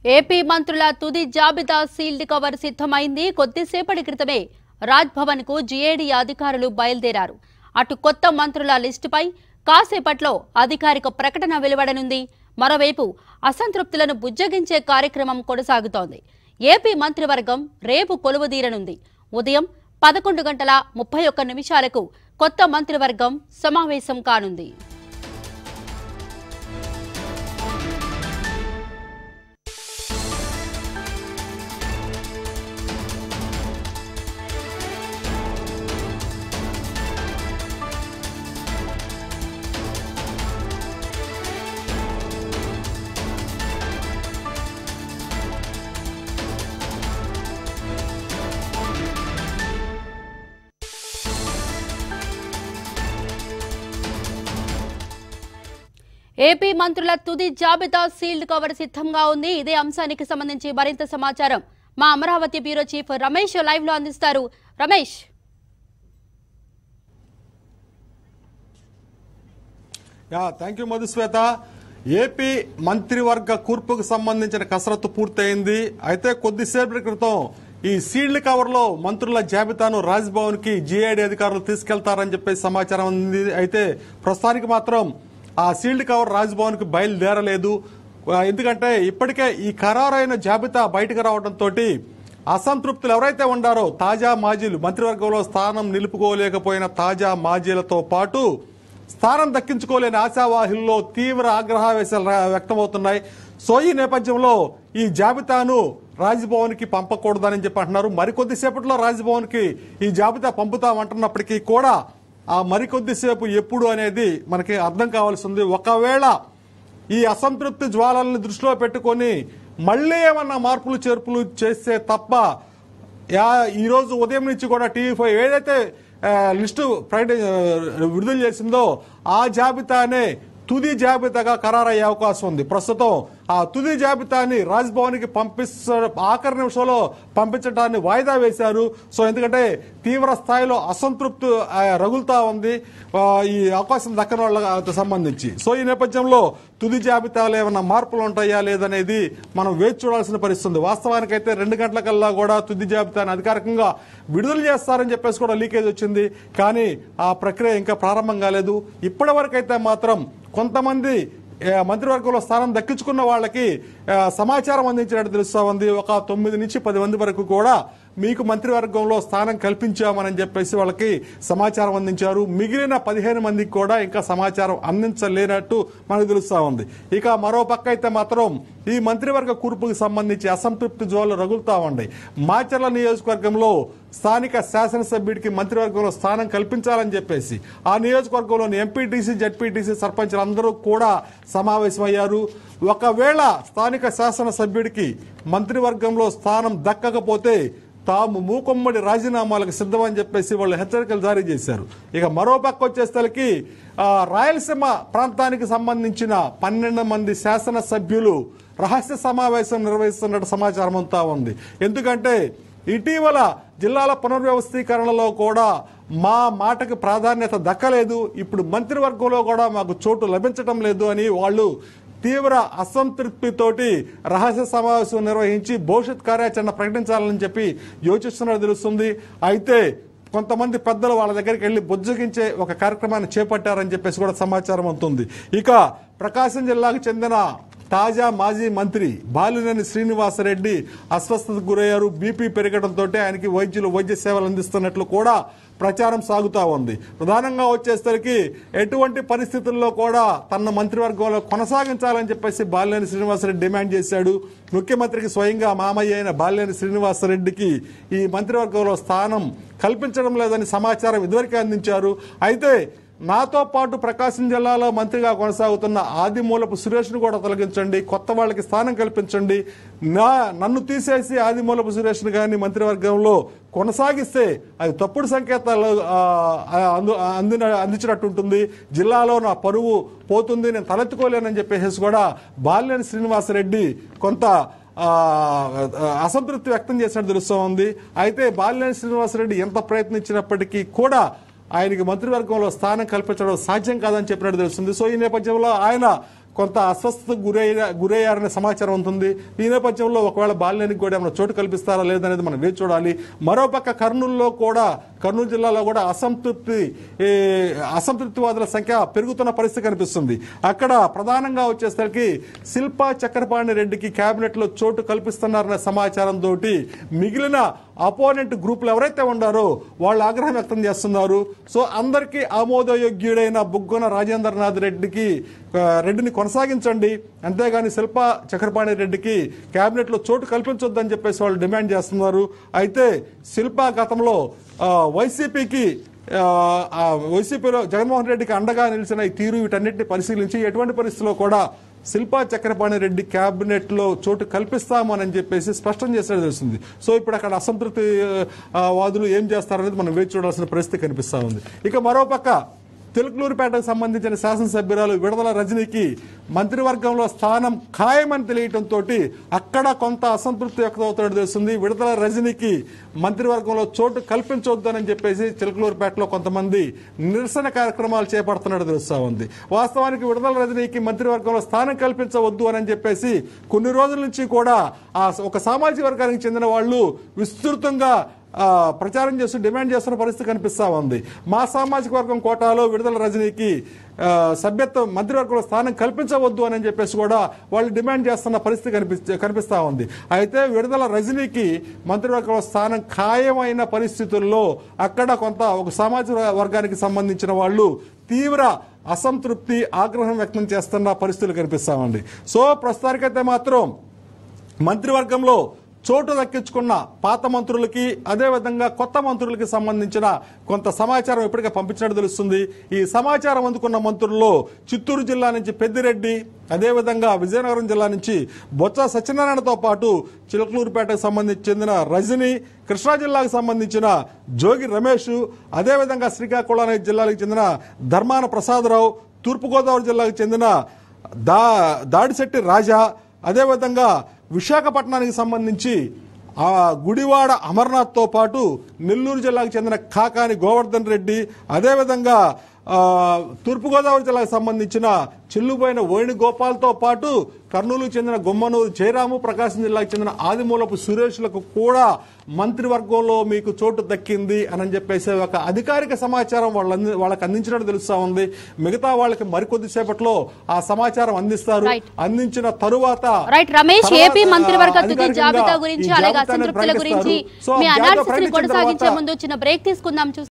AP మంత్రుల తుది జాబితా సీల్డ్ కవర్ సిద్ధమైంది కొద్దిసేపటి క్రితమే రాజ్ భవన్ కు జీఏడీ అధికారులు బయలుదేరారు అటు కొత్త మంత్రుల లిస్టుపై కాసేపట్లో అధికారిక ప్రకటన వెలువడనుంది మరోవైపు అసంతృప్తులను బుజ్జగించే కార్యక్రమం కొనసాగుతోంది ఏపీ మంత్రివర్గం రేపు కొలువుదీరనుంది ఉదయం పదకొండు గంటల ముప్పై ఒక్క నిమిషాలకు కొత్త మంత్రివర్గం సమావేశం కానుంది ఏపీ మంత్రుల తుది జాబితా సీల్డ్ కవర్ సిద్ధంగా ఉంది ఇదే అంశానికి సంబంధించి మరింత సమాచారం మా Amaravati bureau chief Ramesh live లో అందిస్తారు Ramesh yeah thank you Madhushweta AP మంత్రివర్గ కూర్పుకు సంబంధించిన కసరత్తు పూర్తయింది అయితే కొద్దిసేపటి క్రితం ఈ సీల్డ్ కవర్ లో మంత్రుల జాబితాను రాజ్భవన్ కి జీఐడి అధికారులు తీసుకెళ్తారని చెప్పేసి సమాచారం ఉంది అయితే ప్రస్తుతానికి మాత్రం ఆ సీల్డ్ కవర్ రాజ్భవన్ కి బయలుదేరలేదు ఆ, ఎందుకంటే ఇప్పటికే ఈ ఖరారైన జాబితా బయటకు రావడంతో అసంతృప్తులు ఎవరైతే ఉండారో తాజా మాజీలు మంత్రివర్గంలో స్థానం నిలుపుకోలేకపోయిన తాజా మాజీలతో పాటు స్థానం దక్కించుకోలేని ఆశావాహుల్లో తీవ్ర ఆగ్రహావేశాలు రా- వ్యక్తమవుతున్నాయి సో ఈ నేపథ్యంలో ఈ జాబితాను రాజ్భవన్ కి పంపకూడదని చెప్పి అంటున్నారు మరికొద్దిసేపట్లో రాజ్భవన్ కి ఈ జాబితా పంపుతామంటున్నప్పటికీ కూడా ఆ మరికొద్దిసేపు ఎప్పుడు అనేది మనకి అర్థం కావాల్సి ఉంది ఒకవేళ ఈ అసంతృప్తి జ్వాలల్ని దృష్టిలో పెట్టుకొని మళ్ళీ ఏమన్నా మార్పులు చేర్పులు చేస్తే తప్ప యా ఈ రోజు ఉదయం నుంచి కూడా టీవీ ఫైవ్ ఏదైతే ఆ, లిస్టు ప్రకటి ఆ, విడుదల చేసిందో ఆ జాబితానే తుది జాబితాగా ఖరారయ్యే అవకాశం ఉంది ప్రస్తుతం ఆ తుది జాబితాని రాజ్భవన్ కి పంపిస్త ఆఖరి నిమిషంలో పంపించడాన్ని వాయిదా వేశారు సో ఎందుకంటే తీవ్ర స్థాయిలో అసంతృప్తి ఆ, రగులుతా ఉంది ఆ, ఈ అవకాశం దక్కని వాళ్ళకి సంబంధించి సో ఈ నేపథ్యంలో తుది జాబితాలో ఏమైనా మార్పులు ఉంటాయా లేదనేది మనం వేచి చూడాల్సిన పరిస్థితి ఉంది వాస్తవానికైతే రెండు గంటల కల్లా కూడా తుది జాబితాను అధికారికంగా విడుదల చేస్తారని చెప్పేసి కూడా లీకేజ్ వచ్చింది కానీ ఆ ప్రక్రియ ఇంకా ప్రారంభం కాలేదు ఇప్పటి వరకైతే మాత్రం కొంతమంది ఏ, మంత్రివర్గంలో స్థానం దక్కించుకున్న వాళ్ళకి ఆ, సమాచారం అందించినట్టు తెలుస్తా ఉంది ఒక తొమ్మిది నుంచి పది మంది వరకు కూడా మీకు మంత్రివర్గంలో స్థానం కల్పించామని చెప్పేసి వాళ్ళకి సమాచారం అందించారు మిగిలిన పదిహేను మందికి కూడా ఇంకా సమాచారం అందించలేనట్టు మనకు తెలుస్తా ఉంది ఇక మరో పక్క అయితే మాత్రం ఈ మంత్రివర్గ కూర్పుకి సంబంధించి అసంతృప్తి జ్వాలు రగులుతా ఉన్నాయి మాచర్ల నియోజకవర్గంలో స్థానిక శాసనసభ్యుడికి మంత్రివర్గంలో స్థానం కల్పించాలని చెప్పేసి ఆ నియోజకవర్గంలోని ఎంపీటీసీ జడ్పీటీసీ సర్పంచులు అందరూ కూడా సమావేశమయ్యారు ఒకవేళ స్థానిక శాసనసభ్యుడికి మంత్రివర్గంలో స్థానం దక్కకపోతే తాము మూకొమ్మడి రాజీనామాలకు సిద్ధమని చెప్పేసి వాళ్ళు హెచ్చరికలు జారీ చేశారు ఇక మరో పక్క వచ్చేసరికి ఆ, రాయలసీమ ప్రాంతానికి సంబంధించిన పన్నెండు మంది శాసనసభ్యులు రహస్య సమావేశం నిర్వహిస్తున్నట్టు సమాచారం అంతా ఉంది ఎందుకంటే ఇటీవల జిల్లాల పునర్వ్యవస్థీకరణలో కూడా మా మాటకు ప్రాధాన్యత దక్కలేదు ఇప్పుడు మంత్రివర్గంలో కూడా మాకు చోటు లభించడం లేదు అని వాళ్ళు తీవ్ర అసంతృప్తితోటి రహస్య సమావేశం నిర్వహించి భవిష్యత్ కార్యాచరణ ప్రకటించాలని చెప్పి యోచిస్తున్నట్టు తెలుస్తుంది అయితే కొంతమంది పెద్దలు వాళ్ళ దగ్గరికి వెళ్లి బుజ్జగించే ఒక కార్యక్రమాన్ని చేపట్టారని చెప్పేసి కూడా సమాచారం అవుతుంది ఇక ప్రకాశం జిల్లాకు చెందిన తాజా మాజీ మంత్రి బాలినేని శ్రీనివాసరెడ్డి అస్వస్థతకు గురయ్యారు బీపీ పెరగడంతో ఆయనకి వైద్యులు వైద్య సేవలు అందిస్తున్నట్లు కూడా ప్రచారం సాగుతా ఉంది ప్రధానంగా వచ్చేసరికి ఎటువంటి పరిస్థితుల్లో కూడా తన మంత్రివర్గంలో కొనసాగించాలని చెప్పేసి బాలినేని శ్రీనివాసరెడ్డి డిమాండ్ చేశాడు ముఖ్యమంత్రికి స్వయంగా మామయ్య అయిన బాలినేని శ్రీనివాసరెడ్డికి ఈ మంత్రివర్గంలో స్థానం కల్పించడం లేదని సమాచారం ఇదివరకే అందించారు అయితే నాతో పాటు ప్రకాశం జిల్లాలో మంత్రిగా కొనసాగుతున్న ఆదిమూలపు సురేష్ను కూడా తొలగించండి కొత్త వాళ్ళకి స్థానం కల్పించండి నా నన్ను తీసేసి ఆదిమూలపు సురేష్ను కానీ మంత్రివర్గంలో కొనసాగిస్తే అది తప్పుడు సంకేతాలు ఆ, ఆ, అందు- అందిన అందించినట్టు ఉంటుంది జిల్లాలో నా పరువు పోతుంది నేను తలెత్తుకోలేనని చెప్పేసి కూడా బాలినేని శ్రీనివాసరెడ్డి కొంత ఆ, అసంతృప్తి వ్యక్తం చేసినట్టు తెలుస్తూ ఉంది అయితే బాలినేని శ్రీనివాసరెడ్డి ఎంత ప్రయత్నించినప్పటికీ కూడా ఆయనకి మంత్రివర్గంలో స్థానం కల్పించడం సాధ్యం కాదని చెప్పినట్టు తెలుస్తుంది సో ఈ నేపథ్యంలో ఆయన కొంత అస్వస్థతకు గురైన గురయ్యారనే సమాచారం ఉంటుంది ఈ నేపథ్యంలో ఒకవేళ బాలినేనికి కూడా ఏమైనా చోటు కల్పిస్తారా లేదనేది మనం వేచి చూడాలి మరోపక్క కర్నూలులో కూడా కర్నూలు జిల్లాలో కూడా అసంతృప్తి ఏ, అసంతృప్తివాదుల సంఖ్య పెరుగుతున్న పరిస్థితి కనిపిస్తుంది అక్కడ ప్రధానంగా వచ్చేసరికి శిల్పా చక్రపాణి రెడ్డికి కేబినెట్ లో చోటు కల్పిస్తున్నారనే సమాచారం తోటి మిగిలిన అపోనెంట్ గ్రూపులు ఎవరైతే ఉన్నారో వాళ్ళు ఆగ్రహం వ్యక్తం చేస్తున్నారు సో అందరికీ ఆమోదయోగ్యుడైన బుగ్గన రాజేంద్రనాథ్ రెడ్డికి ఆ, రెడ్డిని కొనసాగించండి అంతేగాని శిల్పా చక్రపాణి రెడ్డికి కేబినెట్ లో చోటు కల్పించొద్దని చెప్పేసి వాళ్ళు డిమాండ్ చేస్తున్నారు అయితే శిల్పా గతంలో ఆ, వైసీపీకి ఆ, ఆ, వైసీపీలో జగన్మోహన్ రెడ్డికి అండగా నిలిచిన ఈ తీరు వీటన్నిటిని పరిశీలించి ఎటువంటి పరిస్థితిలో కూడా శిల్పా చక్రపాణి రెడ్డి కేబినెట్ లో చోటు కల్పిస్తామని చెప్పేసి స్పష్టం చేసినట్టు తెలుస్తుంది సో ఇప్పుడు అక్కడ అసంతృప్తి ఆ, వాదులు ఏం చేస్తారనేది మనం వేచి చూడాల్సిన పరిస్థితి కనిపిస్తా ఉంది ఇక మరోపక్క తిలకలూరుపేటకు సంబంధించిన శాసనసభ్యురాలు విడుదల రజనీకి మంత్రివర్గంలో స్థానం ఖాయమని తెలియటంతో అక్కడ కొంత అసంతృప్తి వ్యక్తమవుతున్నట్టు తెలుస్తుంది విడుదల రజనీకి మంత్రివర్గంలో చోటు కల్పించవద్దని చెప్పేసి చిలకలూరుపేటలో కొంతమంది నిరసన కార్యక్రమాలు చేపడుతున్నట్టు తెలుస్తా ఉంది వాస్తవానికి విడుదల రజనీకి మంత్రివర్గంలో స్థానం కల్పించవద్దు అని చెప్పేసి కొన్ని రోజుల నుంచి కూడా ఆ ఒక సామాజిక వర్గానికి చెందిన వాళ్ళు విస్తృతంగా ఆ, ప్రచారం చేస్తూ డిమాండ్ చేస్తున్న పరిస్థితి కనిపిస్తా ఉంది మా సామాజిక వర్గం కోటాలో విడుదల రజనీకి ఆ, సభ్యత్వం మంత్రివర్గంలో స్థానం కల్పించవద్దు అని చెప్పేసి కూడా వాళ్ళు డిమాండ్ చేస్తున్న పరిస్థితి కనిపి కనిపిస్తా ఉంది అయితే విడుదల రజనీకి మంత్రివర్గంలో స్థానం ఖాయమైన పరిస్థితుల్లో అక్కడ కొంత ఒక సామాజిక వర్గానికి సంబంధించిన వాళ్ళు తీవ్ర అసంతృప్తి ఆగ్రహం వ్యక్తం చేస్తున్న పరిస్థితులు కనిపిస్తా ఉంది సో ప్రస్తుతానికైతే మాత్రం మంత్రివర్గంలో చోటు దక్కించుకున్న పాత మంత్రులకి అదేవిధంగా కొత్త మంత్రులకి సంబంధించిన కొంత సమాచారం ఇప్పటికే పంపించినట్టు తెలుస్తుంది ఈ సమాచారం అందుకున్న మంత్రుల్లో చిత్తూరు జిల్లా నుంచి పెద్దిరెడ్డి అదేవిధంగా విజయనగరం జిల్లా నుంచి బొత్స సత్యనారాయణతో పాటు చిలకలూరుపేటకు సంబంధించి చెందిన రజని కృష్ణా జిల్లాకు సంబంధించిన జోగి రమేష్ అదేవిధంగా శ్రీకాకుళం జిల్లాకు చెందిన ధర్మాన ప్రసాదరావు తూర్పుగోదావరి జిల్లాకు చెందిన దా దాడిశెట్టి రాజా అదేవిధంగా విశాఖపట్నానికి సంబంధించి ఆ గుడివాడ అమర్నాథ్తో పాటు నెల్లూరు జిల్లాకు చెందిన కాకాని గోవర్ధన్ రెడ్డి అదేవిధంగా ఆ, తూర్పుగోదావరి జిల్లాకు సంబంధించిన చెల్లుపోయిన వేణుగోపాల్తో పాటు కర్నూలుకు చెందిన గుమ్మనూరు జయరాము ప్రకాశం జిల్లాకు చెందిన ఆదిమూలపు సురేష్లకు కూడా మంత్రివర్గంలో మీకు చోటు దక్కింది అని చెప్పేసి ఒక అధికారిక సమాచారం వాళ్ళ వాళ్ళకి అందించినట్టు తెలుస్తా ఉంది మిగతా వాళ్ళకి మరికొద్ది సేపట్లో ఆ సమాచారం అందిస్తారు Right. అందించిన తరువాత రైట్ రమేష్ తర్వాత, ఏపీ మంత్రివర్గ తుది అధికారికంగా జాబితా ఈ గురించి అలాగే జాబితాను అసంతృప్తుల గురించి ప్రకటిస్తారు. సో మీ ఆ జాబితా అనాలిసిస్ ప్రకటించిన కొనసాగించే తర్వాత- ముందు చిన్న బ్రేక్ తీసుకుందాం చూసి